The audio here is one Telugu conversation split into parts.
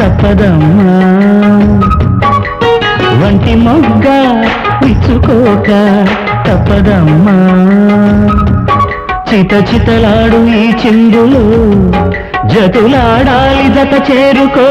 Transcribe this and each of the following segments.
తప్పదమ్మా వంటి మొగ్గ విచ్చుకోక తప్పదమ్మా చిత చితలాడు ఈ చిందులు జతులాడాలి జత చేరుకో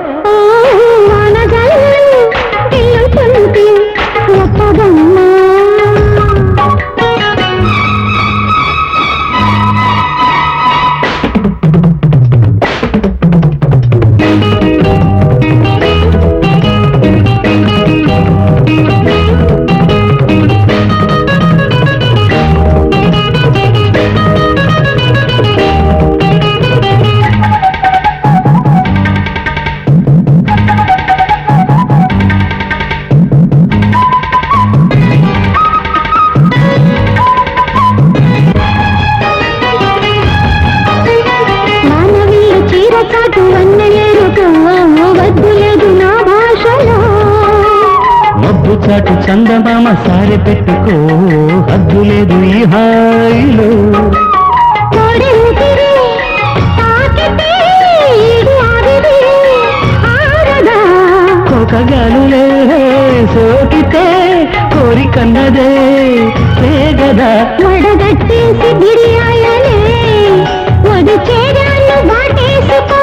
మానవీయ చీర చాటు అన్నయ్యేరుక వద్దులేదు నా భాషలో మబ్బు చాటు చందమామ సారె పెట్టుకో హద్దు లేదు ఈ హాయిలో కోడి ఊపిరి తాకితే ఈడు ఆవిరి ఆరదా కోకగాలులే సోకితే కోరికన్నదే వేగదా వడగట్టేసి బిర్యాయలే ఒడి చేరాను బాటేసుకో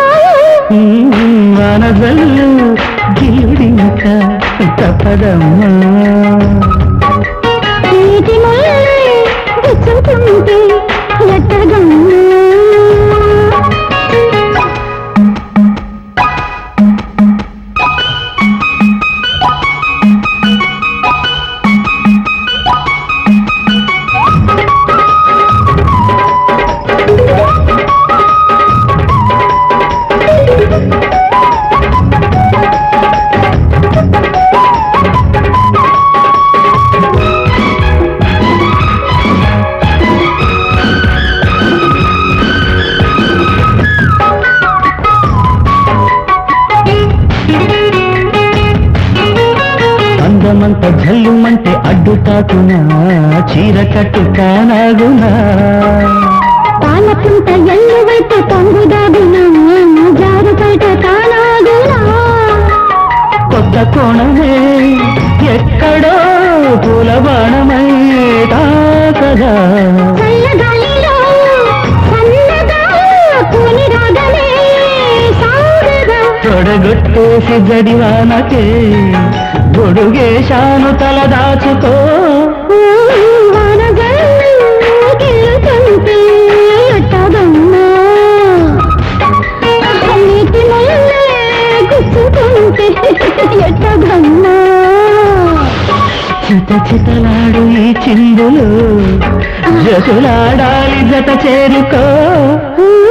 మనదల్లు గిలుడింక తప్పదమ్మా నీటి ముల్లే గుచ్చుకుంటే ఎట్టగమ్మా అందమంత జల్లుమంటే అడ్డు తాకునా చీర కట్టు కానాగునా పాలపుంట ఎల్లు వైపు పొంగుదాగునా జారు బయట కానాగునా కొత్త కోణమే ఎక్కడో పూల బాణమై తాకదా చల్లగాలిలో సన్నగా కూని రాగమే సాగగా తొడగొట్టేసి జడివానకే గొడుగేశాను తల దాచుకో వానగల్లు గిల్లుతుంటే ఎట్టగమ్మా నీటి ముల్లే గుచ్చుకుంటే ఎట్టగమ్మా చిత చితలాడు ఈ చిందులు జతులాడాలి జత చేరుకో ఆ